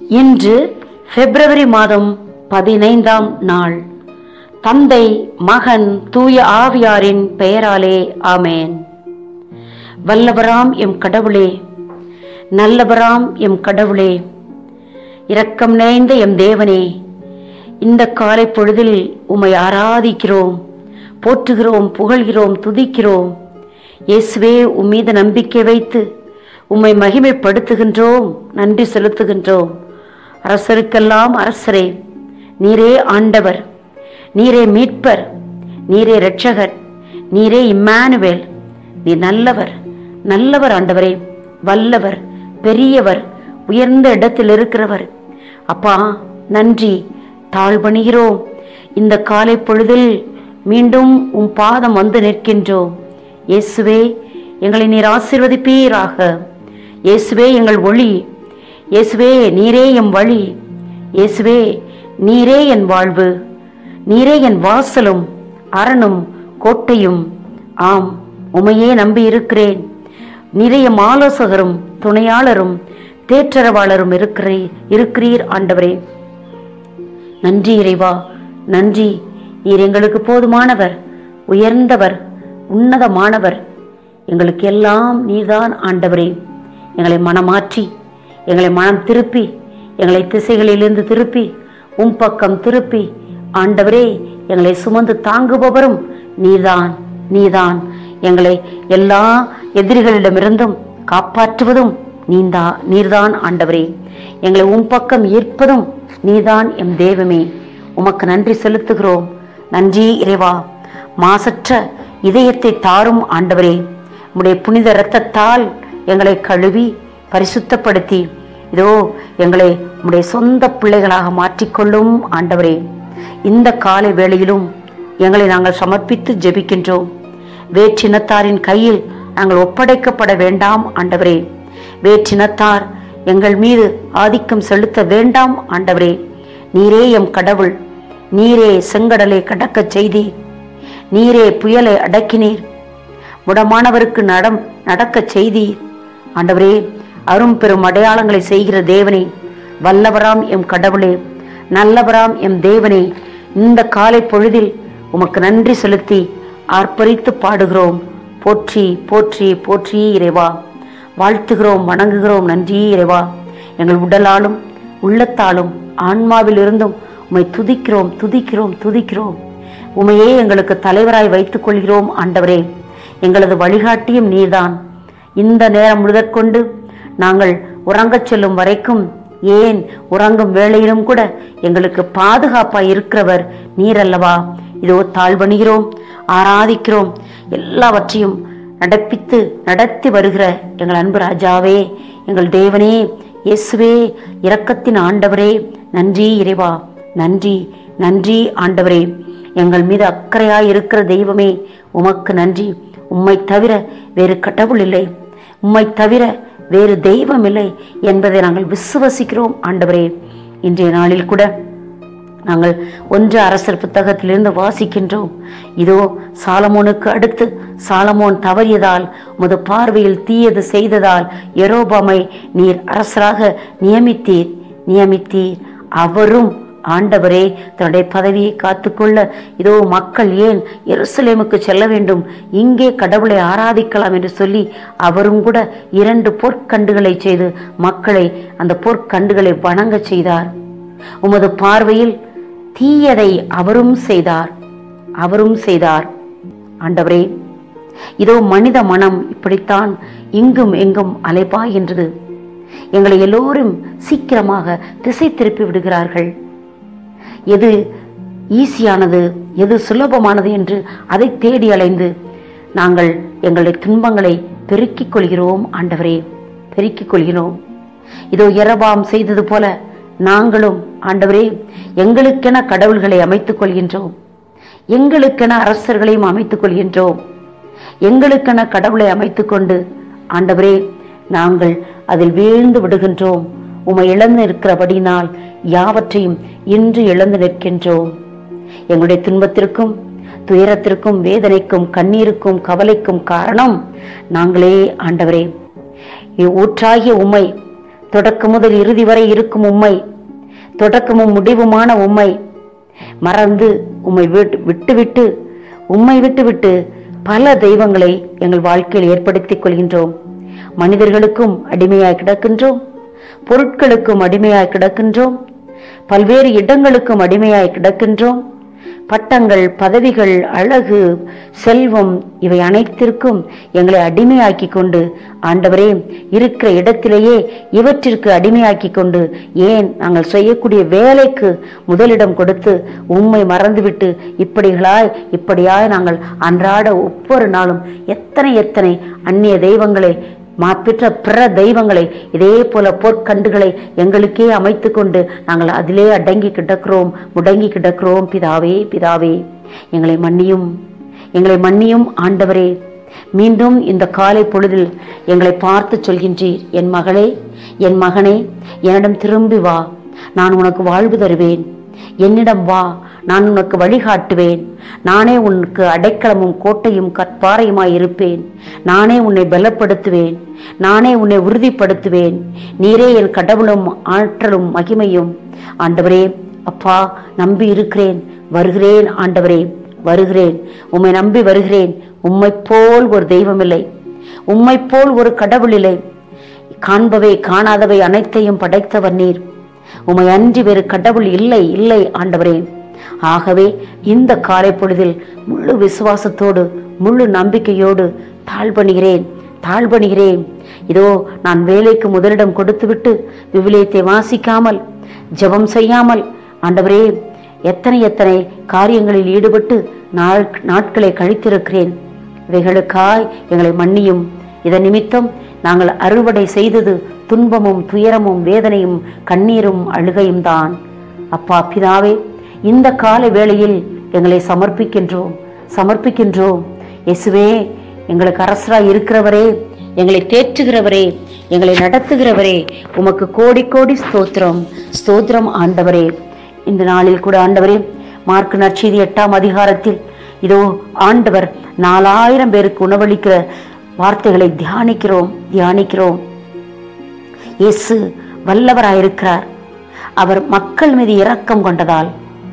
இன்று பிப்ரவரி மாதம் பதினைந்தாம் நாள் தந்தை மகன் தூய ஆவியாரின் பெயராலே ஆமேன் வல்லவராம் எம் கடவுளே நல்லவராம் எம் கடவுளே இரக்கம் நிறைந்த எம் தேவனே இந்த காலை பொழுதில் உம்மை ஆராதிக்கிறோம் போற்றுகிறோம் புகழ்கிறோம் துதிக்கிறோம் இயேசுவே உம் மீது நம்பிக்கை வைத்து உம்மை மகிமைப்படுத்துகின்றோம் நன்றி செலுத்துகின்றோம் அரசருக்கெல்லாம் அரசரே நீரே ஆண்டவர் நீரே மீட்பர் நீரே இரட்சகர் நீரே இம்மானுவேல் நீ நல்லவர் நல்லவர் ஆண்டவரே வல்லவர் பெரியவர் உயர்ந்த இடத்தில் இருக்கிறவர் அப்பா நன்றி தாழ்வணிகிறோம் இந்த காலை பொழுதில் மீண்டும் உம் பாதம் வந்து நிற்கின்றோம் இயேசுவே எங்களை நீர் ஆசீர்வதிப்பீராக இயேசுவே எங்கள் ஒளி இயேசுவே நீரே எம் வழி இயேசுவே நீரே என் வாழ்வு நீரே என் வாசலும் அரணும் கோட்டையும் ஆம் உமையே நம்பி இருக்கிறேன் நிறைய ஆலோசகரும் துணையாளரும் தேற்றரவாளரும் இருக்கிறே இருக்கிறீர் ஆண்டவரே நன்றி இறைவா நன்றி நீர் எங்களுக்கு போதுமானவர் உயர்ந்தவர் உன்னதமானவர் எங்களுக்கு எல்லாம் நீர்தான் ஆண்டவரே எங்களை மனமாற்றி எங்களை மனம் திருப்பி எங்களை திசைகளிலிருந்து திருப்பி உம் பக்கம் திருப்பி ஆண்டவரே எங்களை சுமந்து தாங்குபவரும் நீதான் நீதான் எங்களை எல்லா எதிரிகளிடமிருந்தும் காப்பாற்றுவதும் நீந்தா நீர்தான் ஆண்டவரே எங்களை உம் பக்கம் ஈர்ப்பதும் நீதான் எம் தெய்வமே உமக்கு நன்றி செலுத்துகிறோம் நன்றி இறைவா மாசற்ற இதயத்தை தாரும் ஆண்டவரே உம்முடைய புனித இரத்தத்தால் எங்களை கழுவி பரிசுத்தப்படுத்தி இதோ எங்களை உம்முடைய சொந்த பிள்ளைகளாக மாற்றிக்கொள்ளும் ஆண்டவரே இந்த காலை வேளையிலும் எங்களை நாங்கள் சமர்ப்பித்து ஜெபிக்கின்றோம் வேற்றினத்தாரின் கையில் நாங்கள் ஒப்படைக்கப்பட வேண்டாம் ஆண்டவரே வேற்றினத்தார் எங்கள் மீது ஆதிக்கம் செலுத்த வேண்டாம் ஆண்டவரே நீரே எம் கடவுள் நீரே செங்கடலை கடக்கச் செய்தீர் நீரே புயலை அடக்கினீர் முடமானவருக்கு நடம் நடக்கச் செய்தீர் ஆண்டவரே அரும் பெரும் அடையாளங்களை செய்கிற தேவனே வல்லவராம் எம் கடவுளே நல்லவராம் எம் தேவனே இந்த காலை பொழுதில் உமக்கு நன்றி செலுத்தி ஆர்ப்பரித்து பாடுகிறோம் போற்றி போற்றி போற்றி இறைவா வாழ்த்துகிறோம் வணங்குகிறோம் நன்றி இறைவா எங்கள் உடலாலும் உள்ளத்தாலும் ஆன்மாவில் இருந்தும் உம்மை துதிக்கிறோம் துதிக்கிறோம் துதிக்கிறோம் உமையே எங்களுக்கு தலைவராய் வைத்துக் கொள்கிறோம் ஆண்டவரே எங்களது வழிகாட்டியும் நீர்தான் இந்த நேரம் முதற்கொண்டு நாங்கள் உறங்கச் செல்லும் வரைக்கும் ஏன் உறங்கும் வேளையிலும் கூட எங்களுக்கு பாதுகாப்பாய் இருக்கிறவர் நீர் அல்லவா இதோ தாழ்வணுகிறோம் ஆராதிக்கிறோம் எல்லாவற்றையும் நடப்பித்து நடத்தி வருகிற எங்கள் அன்பு ராஜாவே எங்கள் தேவனே இயேசுவே இரக்கத்தின் ஆண்டவரே நன்றி இறைவா நன்றி நன்றி ஆண்டவரே எங்கள் மீது அக்கறையாய் இருக்கிற தெய்வமே உமக்கு நன்றி உம்மை தவிர வேறு கடவுள் இல்லை உம்மை தவிர வேறு தெய்வம் இல்லை என்பதை நாங்கள் விசுவசிக்கிறோம் ஆண்டவரே இன்றைய நாளில் கூட நாங்கள் ஒன்று அரசர் புத்தகத்திலிருந்து வாசிக்கின்றோம் இதோ சாலமோனுக்கு அடுத்து சாலமோன் தவறியதால் முது பார்வையில் தீயது செய்ததால் எரோபாமை நீர் அரசராக நியமித்தீர் நியமித்தீர் அவரும் ஆண்டவரே தன்னுடைய பதவியை காத்துக்கொள்ள இதோ மக்கள் ஏன் எருசலேமுக்கு செல்ல வேண்டும் இங்கே கடவுளை ஆராதிக்கலாம் என்று சொல்லி அவரும் கூட இரண்டு பொற்கண்டுகளை செய்து மக்களை அந்த பொற்கண்டுகளை வணங்க செய்தார் உமது பார்வையில் தீயதை அவரும் செய்தார் அவரும் செய்தார் ஆண்டவரே இதோ மனித மனம் இப்படித்தான் இங்கும் எங்கும் அலைபாகின்றது எங்களை எல்லோரும் சீக்கிரமாக திசை திருப்பி விடுகிறார்கள் எது ஈஸியானது எது சுலபமானது என்று அதை தேடி அலைந்து நாங்கள் எங்களுடைய துன்பங்களை பெருக்கிக் கொள்கிறோம் ஆண்டவரே பெருக்கிக் கொள்கிறோம் இதோ எரபாம் செய்தது போல நாங்களும் ஆண்டவரே எங்களுக்கென கடவுள்களை அமைத்துக் கொள்கின்றோம் எங்களுக்கென அரசர்களையும் அமைத்துக் கொள்கின்றோம் எங்களுக்கென கடவுளை அமைத்துக் கொண்டு ஆண்டவரே நாங்கள் அதில் வீழ்ந்து விடுகின்றோம் உமை இழந்து இருக்கிறபடினால் யாவற்றையும் இன்று இழந்து நிற்கின்றோம் எங்களுடைய துன்பத்திற்கும் துயரத்திற்கும் வேதனைக்கும் கண்ணீருக்கும் கவலைக்கும் காரணம் நாங்களே ஆண்டவரே ஊற்றாகிய உம்மை தொடக்கம் முதல் இறுதி வரை இருக்கும் உம்மை தொடக்கமும் முடிவுமான உம்மை மறந்து உம்மை விட்டு விட்டு விட்டு உம்மை விட்டு விட்டு பல தெய்வங்களை எங்கள் வாழ்க்கையில் ஏற்படுத்திக் கொள்கின்றோம் மனிதர்களுக்கும் அடிமையாய் கிடக்கின்றோம் பொருட்களுக்கும் அடிமையாய் கிடக்கின்றோம் பல்வேறு இடங்களுக்கும் அடிமையாய் கிடக்கின்றோம் பட்டங்கள் பதவிகள் அழகு செல்வம் இவை அனைத்திற்கும் எங்களை அடிமையாக்கி கொண்டு ஆண்டவரே இருக்கிற இடத்திலேயே இவற்றிற்கு அடிமையாக்கி கொண்டு ஏன் நாங்கள் செய்யக்கூடிய வேலைக்கு முதலிடம் கொடுத்து உண்மை மறந்துவிட்டு இப்படிகளாய் இப்படியாய் நாங்கள் அன்றாட ஒவ்வொரு நாளும் எத்தனை எத்தனை அந்நிய தெய்வங்களை மாப்பிற்ற பிற தெய்வங்களை இதே போல போர்க்கண்டுகளை எங்களுக்கே அமைத்து கொண்டு நாங்கள் அதிலே அடங்கி கிடக்கிறோம் முடங்கி கிடக்கிறோம் பிதாவே பிதாவே எங்களை மன்னியும் எங்களை மன்னியும் ஆண்டவரே மீண்டும் இந்த காலை பொழுதில் எங்களை பார்த்து சொல்கின்றீர் என் மகளே என் மகனே என்னிடம் திரும்பி வா நான் உனக்கு வாழ்வு தருவேன் என்னிடம் வா நான் உனக்கு வழிகாட்டுவேன் நானே உனக்கு அடைக்கலமும் கோட்டையும் கற்பாறையுமாய் இருப்பேன் நானே உன்னை பலப்படுத்துவேன் நானே உன்னை உறுதிப்படுத்துவேன் நீரே என் கடவுளும் ஆற்றலும் மகிமையும் ஆண்டவரே அப்பா நம்பி இருக்கிறேன் வருகிறேன் ஆண்டவரே வருகிறேன் உம்மை நம்பி வருகிறேன் உம்மை போல் ஒரு தெய்வமில்லை உம்மை போல் ஒரு கடவுள் இல்லை காண்பவை காணாதவை அனைத்தையும் படைத்தவர் நீர் உமை அன்றி வேறு கடவுள் இல்லை இல்லை ஆண்டவரே ஆகவே இந்த காலை பொழுதில் முழு விசுவாசத்தோடு முழு நம்பிக்கையோடு தாழ்பணிகிறேன் தாழ்பணிகிறேன் இதோ நான் வேலைக்கு முதலிடம் கொடுத்துவிட்டு விவிலியத்தை வாசிக்காமல் ஜெபம் செய்யாமல் ஆண்டவரே எத்தனை எத்தனை காரியங்களில் ஈடுபட்டு நாள் நாட்களை கழித்திருக்கிறேன் இவைகளுக்காய் எங்களை மன்னியும் இதன் நிமித்தம் நாங்கள் அறுவடை செய்தது துன்பமும் துயரமும் வேதனையும் கண்ணீரும் அழுகையும் தான் அப்பா பிதாவே இந்த கால வேளையில் எங்களை சமர்ப்பிக்கின்றோம் சமர்ப்பிக்கின்றோம் இயேசுவே எங்களுக்கு அரசராய் இருக்கிறவரே எங்களை தேற்றுகிறவரே எங்களை நடத்துகிறவரே உமக்கு கோடி கோடி ஸ்தோத்திரம் ஸ்தோத்திரம் ஆண்டவரே இந்த நாளில் கூட ஆண்டவரே மார்க் நற்செய்தி எட்டாம் அதிகாரத்தில் இதோ ஆண்டவர் நாலாயிரம் பேருக்கு உணவளிக்கிற வார்த்தைகளை தியானிக்கிறோம் தியானிக்கிறோம் இயேசு வல்லவராயிருக்கிறார் அவர் மக்கள் மீது இரக்கம் கொண்டதால்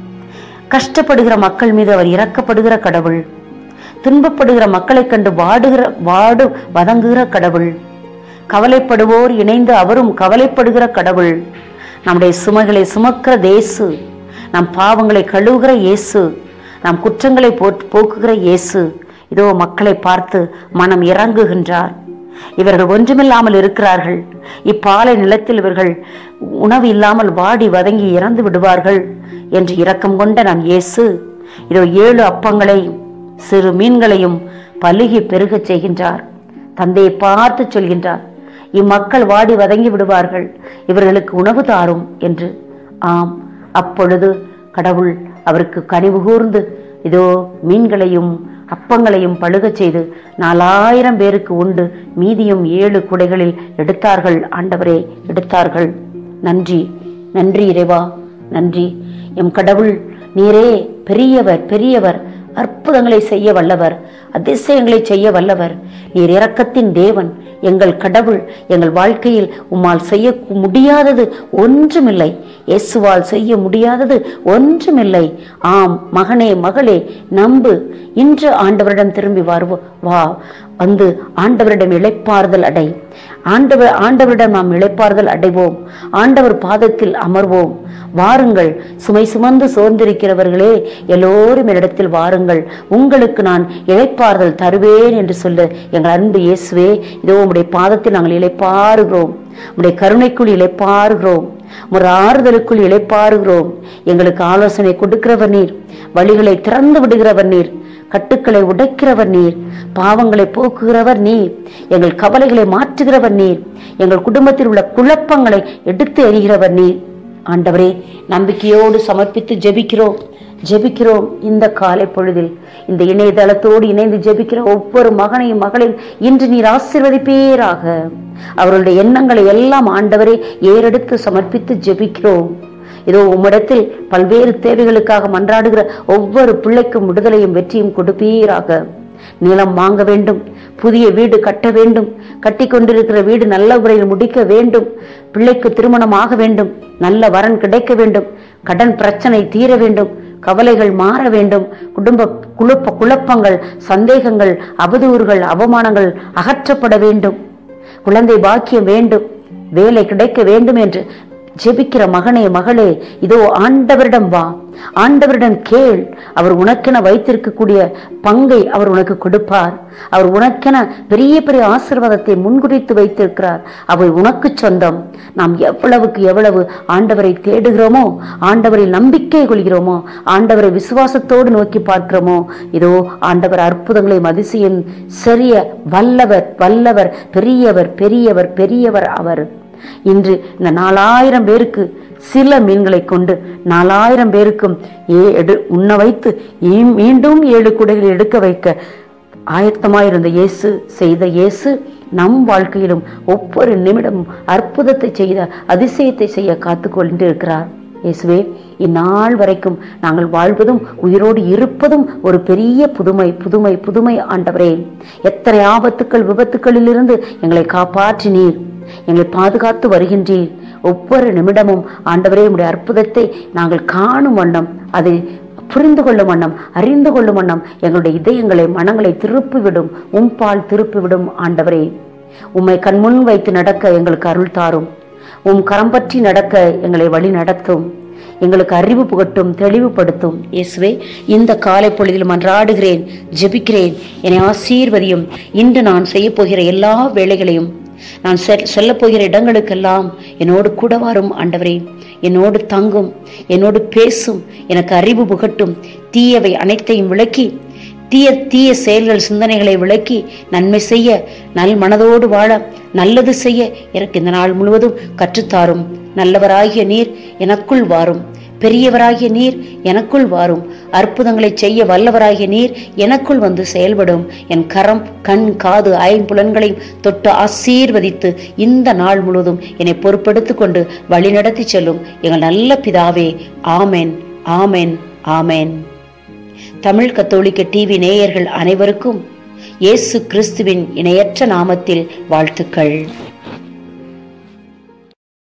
கஷ்டப்படுகிற மக்கள் மீது அவர் இரக்கப்படுகிற கடவுள் துன்பப்படுகிற மக்களைக் கண்டு வாடுகிற வாடு வதங்குகிற கடவுள் கவலைப்படுவோர் இணைந்து அவரும் கவலைப்படுகிற கடவுள் நம்முடைய சுமைகளை சுமக்கிற தேசு நம் பாவங்களை கழுவுகிற இயேசு நம் குற்றங்களை போட்- போக்குகிற இயேசு இதோ மக்களை பார்த்து மனம் இறங்குகின்றார் இவர்கள் ஒன்றுமில்லாமல் இருக்கிறார்கள் இப்பாலை நிலத்தில் இவர்கள் உணவு இல்லாமல் வாடி வதங்கி இறந்து விடுவார்கள் என்று இரக்கம் கொண்ட நம் இயேசு இதோ ஏழு அப்பங்களை சிறு மீன்களையும் பலுகி பெருகச் செய்கின்றார் தந்தையை பார்த்து சொல்கின்றார் இம்மக்கள் வாடி வதங்கி விடுவார்கள் இவர்களுக்கு உணவு தாரும் என்று ஆம் அப்பொழுது கடவுள் அவருக்கு கனிவு கூர்ந்து இதோ மீன்களையும் அப்பங்களையும் பழுகச் செய்து நாலாயிரம் பேருக்கு உண்டு மீதியும் ஏழு குடைகளில் எடுத்தார்கள் ஆண்டவரே எடுத்தார்கள் நன்றி நன்றி இறைவா நன்றி எம் கடவுள் நீரே பெரியவர் பெரியவர் அற்புதங்களை செய்ய வல்லவர் அதிசயங்களை செய்ய வல்லவர் நீர் இரக்கத்தின் தேவன் எங்கள் கடவுள் எங்கள் வாழ்க்கையில் உம்மால் செய்ய முடியாதது ஒன்றுமில்லை இயேசுவால் செய்ய முடியாதது ஒன்றுமில்லை ஆம் மகனே மகளே நம்பு இன்று ஆண்டவரிடம் திரும்பி வருவோ வா வந்து ஆண்டவரிடம் இளைப்பாறுதல் அடை ஆண்டவர் ஆண்டவரிடம் நாம் இளைப்பாறுதல் அடைவோம் ஆண்டவர் பாதத்தில் அமர்வோம் வாருங்கள் சுமை சுமந்து சோர்ந்திருக்கிறவர்களே எல்லோரும் என்னிடத்தில் வாருங்கள் உங்களுக்கு நான் இளைப்பாறுதல் தருவேன் என்று சொல்ல எங்கள் அன்பு இயேசுவே இதோ உம்முடைய பாதத்தில் நாங்கள் இளைப்பாறுகிறோம் உம்முடைய கருணைக்குள் இளைப்பாறுகிறோம் ஒரு ஆறுதலுக்குள் இளைப்பாறுகிறோம் எங்களுக்கு ஆலோசனை கொடுக்கிறவர் நீர் வழிகளை திறந்து விடுகிறவர் நீர் கட்டுக்களை உடைக்கிறவர் நீர் பாவங்களை போக்குகிறவர் நீர் எங்கள் கவலைகளை மாற்றுகிறவர் நீர் எங்கள் குடும்பத்தில் உள்ள குழப்பங்களை எடுத்து எறிகிறவர் நீர் ஆண்டவரே நம்பிக்கையோடு சமர்ப்பித்து ஜெபிக்கிறோம் ஜெபிக்கிறோம் இந்த காலை பொழுதில் இந்த இணையதளத்தோடு இணைந்து ஜெபிக்கிற ஒவ்வொரு மகனையும் மகளையும் இன்று நீர் ஆசீர்வதிப்பீராக அவர்களுடைய எண்ணங்களை எல்லாம் ஆண்டவரே ஏறெடுத்து சமர்ப்பித்து ஜெபிக்கிறோம் இதோ உம்மிடத்தில் பல்வேறு தேவைகளுக்காக மன்றாடுகிற ஒவ்வொரு பிள்ளைக்கும் விடுதலையும் வெற்றியும் கொடுப்பீராக நிலம் வாங்க வேண்டும் புதிய வீடு கட்ட வேண்டும் கட்டி கொண்டிருக்கிற வீடு நல்ல முறையில் முடிக்க வேண்டும் பிள்ளைக்கு திருமணம் ஆக வேண்டும் நல்ல வரன் கிடைக்க வேண்டும் கடன் பிரச்சனை தீர வேண்டும் கவலைகள் மாற வேண்டும் குடும்ப குழப்ப குழப்பங்கள் சந்தேகங்கள் அவதூறுகள் அவமானங்கள் அகற்றப்பட வேண்டும் குழந்தை பாக்கியம் வேண்டும் வேலை கிடைக்க வேண்டும் என்று ஜெபிக்கிற மகனே மகளே இதோ ஆண்டவரிடம் வா ஆண்டவரிடம் கேள் அவர் உனக்கென வைத்திருக்கக்கூடிய பங்கை அவர் உனக்கு கொடுப்பார் அவர் உனக்கென பெரிய பெரிய ஆசீர்வாதத்தை முன்குறித்து வைத்திருக்கிறார் அவை உனக்கு சொந்தம் நாம் எவ்வளவுக்கு எவ்வளவு ஆண்டவரை தேடுகிறோமோ ஆண்டவரில் நம்பிக்கை கொள்கிறோமோ ஆண்டவரை விசுவாசத்தோடு நோக்கி பார்க்கிறோமோ இதோ ஆண்டவர் அற்புதங்களையும் அதிசயம் சரிய வல்லவர் வல்லவர் பெரியவர் பெரியவர் பெரியவர் அவர் இன்று இந்த நாலாயிரம் பேருக்கு சில மீன்களை கொண்டு நாலாயிரம் பேருக்கும் ஏ எடு உண்ண வைத்து ஈ- மீண்டும் ஏழு குடைகள் எடுக்க வைக்க ஆயத்தமாயிருந்த இயேசு செய்த இயேசு நம் வாழ்க்கையிலும் ஒவ்வொரு நிமிடமும் அற்புதத்தை செய்த அதிசயத்தை செய்ய காத்து கொண்டிருக்கிறார் இயேசுவே இந்நாள் வரைக்கும் நாங்கள் வாழ்வதும் உயிரோடு இருப்பதும் ஒரு பெரிய புதுமை புதுமை புதுமை ஆண்டவரே எத்தனை ஆபத்துக்கள் விபத்துக்களிலிருந்து எங்களை காப்பாற்றினீர் எங்களை பாதுகாத்து வருகின்றீர் ஒவ்வொரு நிமிடமும் ஆண்டவரே உடைய அற்புதத்தை நாங்கள் காணும் வண்ணம் அதை புரிந்து கொள்ளும் வண்ணம் அறிந்து கொள்ளும் வண்ணம் எங்களுடைய இதயங்களை மனங்களை திருப்பிவிடும் உம்பால் திருப்பிவிடும் ஆண்டவரே உம்மை கண்முன் வைத்து நடக்க எங்களுக்கு அருள் தாரும் உம் கரம் பற்றி நடக்க எங்களை வழி நடத்தும் எங்களுக்கு அறிவு புகட்டும் தெளிவுபடுத்தும் இயேசுவே இந்த காலை பொழுதில் மன்றாடுகிறேன் ஜெபிக்கிறேன் என்னை ஆசீர்வதியும் இன்று நான் செய்ய போகிற எல்லா வேலைகளையும் நான் செல் செல்லப் போகிற இடங்களுக்கெல்லாம் என்னோடு கூட வரும் ஆண்டவரே என்னோடு தங்கும் என்னோடு பேசும் எனக்கு அறிவு புகட்டும் தீயவை அனைத்தையும் விளக்கி தீய தீய செயல்கள் சிந்தனைகளை விளக்கி நன்மை செய்ய நல் மனதோடு வாழ நல்லது செய்ய எனக்கு இந்த நாள் முழுவதும் கற்றுத்தாரும் நல்லவராகிய நீர் எனக்குள் வாரும் பெரியவராகிய நீர் எனக்குள் வாரும் அற்புதங்களை செய்ய வல்லவராகிய நீர் எனக்குள் வந்து செயல்படும் என் கரம் கண் காது ஐம்புலன்களையும் தொட்டு ஆசீர்வதித்து இந்த நாள் முழுவதும் என்னை பொறுப்படுத்திக் கொண்டு வழிநடத்தி செல்லும் எங்கள் நல்ல பிதாவே ஆமென் ஆமென் ஆமென் தமிழ் கத்தோலிக்க டிவி நேயர்கள் அனைவருக்கும் இயேசு கிறிஸ்துவின் இணையற்ற நாமத்தில் வாழ்த்துக்கள்